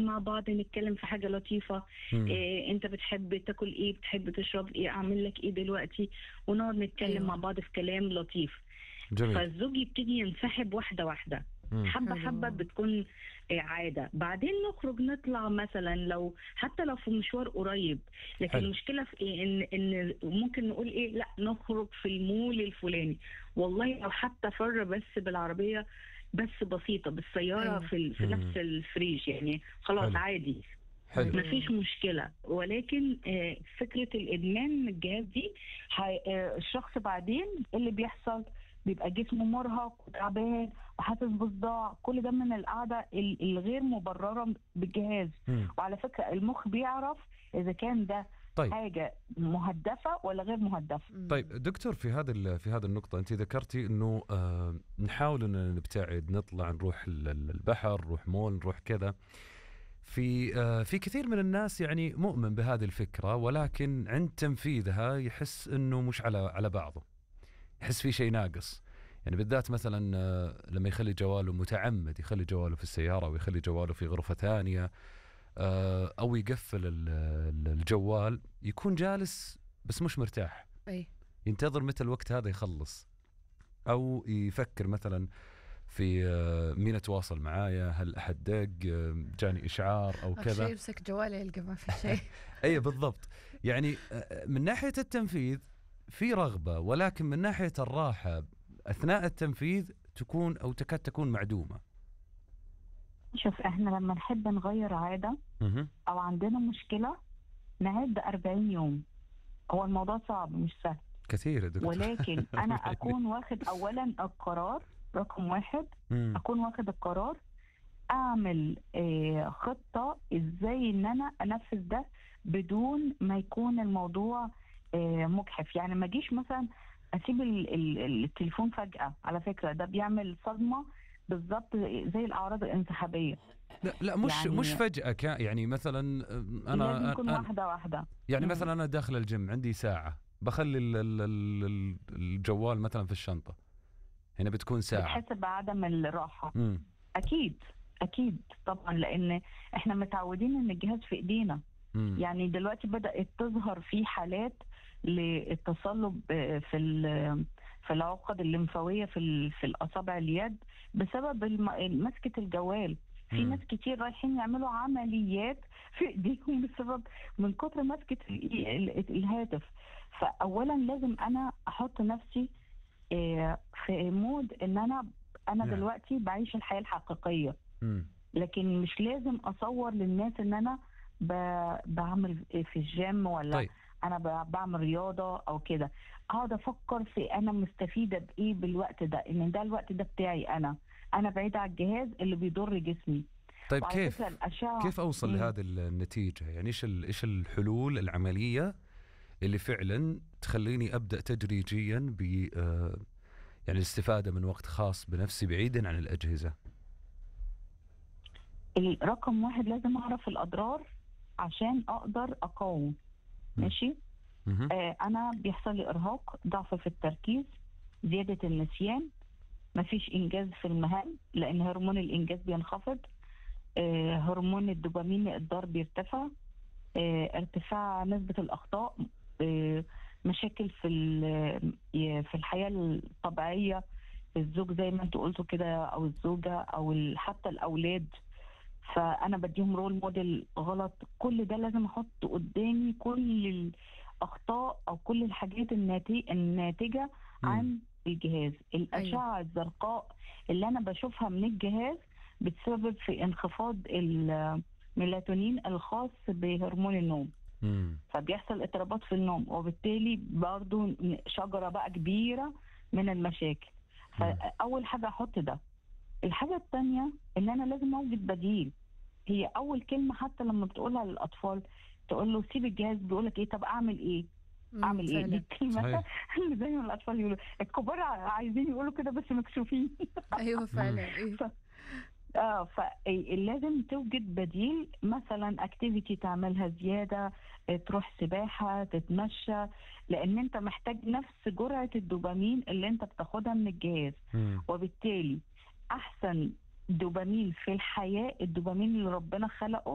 مع بعض نتكلم في حاجه لطيفه مم. إيه انت بتحب تاكل ايه بتحب تشرب ايه اعمل لك ايه دلوقتي ونقعد نتكلم أيوة. مع بعض في كلام لطيف جميل فالزوج يبتدي ينسحب واحده واحده مم. حبه حلو. حبه بتكون آه، عاده بعدين نخرج نطلع مثلا لو حتى لو في مشوار قريب لكن حلو. المشكله في ايه ان ان ممكن نقول ايه لا نخرج في المول الفلاني والله لو حتى فر بس بالعربيه بس بسيطه بالسياره أيوة. في, ال- في مم. نفس الفريج يعني خلاص حلو. عادي حلو مم. مفيش مشكلة ولكن آه، فكرة الإدمان من الجهاز دي هي- آه، الشخص بعدين اللي بيحصل بيبقى جسمه مرهق وتعبان وحاسس بصداع كل ده من القعدة ال- الغير مبررة بالجهاز مم. وعلى فكرة المخ بيعرف إذا كان ده طيب حاجة مهدفة ولا غير مهدفة مم. طيب دكتور في هذا ال- في هذه النقطة أنت ذكرتي إنه آه نحاول إن نبتعد نطلع نروح ال- ال- البحر نروح مول نروح كذا في آه في كثير من الناس يعني مؤمن بهذه الفكرة ولكن عند تنفيذها يحس إنه مش على على بعضه يحس في شيء ناقص يعني بالذات مثلا آه لما يخلي جواله متعمد يخلي جواله في السيارة أو يخلي جواله في غرفة ثانية آه أو يقفل ال- ال- الجوال يكون جالس بس مش مرتاح اي ينتظر متى الوقت هذا يخلص او يفكر مثلا في آه، مين اتواصل معايا هل احد دق آه، جاني اشعار او شيء كذا يمسك جواله يلقى ما في شيء اي بالضبط يعني آه، من ناحيه التنفيذ في رغبه ولكن من ناحيه الراحه اثناء التنفيذ تكون او تكاد تكون معدومه شوف احنا لما نحب نغير عادة مهم. أو عندنا مشكلة نعد 40 يوم هو الموضوع صعب مش سهل كثير يا دكتور ولكن انا اكون واخد اولا القرار رقم واحد مم. اكون واخد القرار اعمل آه، خطه ازاي ان انا انفذ ده بدون ما يكون الموضوع آه، مجحف يعني ما اجيش مثلا اسيب ال- ال- التليفون فجاه على فكره ده بيعمل صدمه بالظبط زي الاعراض الانسحابيه لا لا مش يعني- مش فجاه كا يعني مثلا آه، انا لازم يكون أنا واحده واحده يعني مم. مثلا انا داخل الجيم عندي ساعه بخلي ال- ال- ال- الجوال مثلا في الشنطه هنا بتكون ساعه بتحس بعدم الراحه امم اكيد اكيد طبعا لان احنا متعودين ان الجهاز في ايدينا امم يعني دلوقتي بدات تظهر في حالات للتصلب آه، في ال- في العقد الليمفاويه في ال- في الاصابع اليد بسبب الم- مسكه الجوال في مم. ناس كتير رايحين يعملوا عمليات في ايديهم بسبب من كتر مسكه ال- ال- الهاتف فاولا لازم انا احط نفسي آه، في مود ان انا انا نعم. دلوقتي بعيش الحياه الحقيقيه امم لكن مش لازم اصور للناس ان انا ب- بعمل في الجيم ولا طيب انا ب- بعمل رياضه او كده اقعد افكر في انا مستفيده بايه بالوقت ده ان ده الوقت ده بتاعي انا انا بعيده عن الجهاز اللي بيضر جسمي طيب وعلى كيف فكرة الاشعه كيف اوصل مم. لهذه النتيجه يعني ايش ال- ايش الحلول العمليه اللي فعلا تخليني ابدا تدريجيا ب آه، يعني الاستفاده من وقت خاص بنفسي بعيدا عن الاجهزه رقم واحد لازم اعرف الاضرار عشان اقدر اقاوم مم. ماشي مهم. آه، انا بيحصل لي ارهاق ضعف في التركيز زياده النسيان مفيش انجاز في المهام لان هرمون الانجاز بينخفض آه، هرمون الدوبامين الضار بيرتفع آه، ارتفاع نسبه الاخطاء آه، مشاكل في ال- في الحياه الطبيعيه الزوج زي ما انتوا قلتوا كده او الزوجه او ال- حتى الاولاد فانا بديهم رول موديل غلط كل ده لازم احط قدامي كل الاخطاء او كل الحاجات الناتي- الناتجه مم. عن الجهاز الاشعه الزرقاء اللي انا بشوفها من الجهاز بتسبب في انخفاض الميلاتونين الخاص بهرمون النوم مم. فبيحصل اضطرابات في النوم وبالتالي برضو شجره بقى كبيره من المشاكل فاول حاجه احط ده الحاجه الثانيه ان انا لازم اوجد بديل هي اول كلمه حتى لما بتقولها للاطفال تقول له سيب الجهاز بيقول لك ايه طب اعمل ايه مم، اعمل ايه دي فعلاً. الكلمه صحيح. اللي زي ما الاطفال يقولوا الكبار عايزين يقولوا كده بس مكسوفين ايوه فعلا إيه. اه فلازم توجد بديل مثلا اكتيفيتي تعملها زياده آه، تروح سباحه تتمشى لان انت محتاج نفس جرعه الدوبامين اللي انت بتاخدها من الجهاز مم. وبالتالي احسن دوبامين في الحياه الدوبامين اللي ربنا خلقه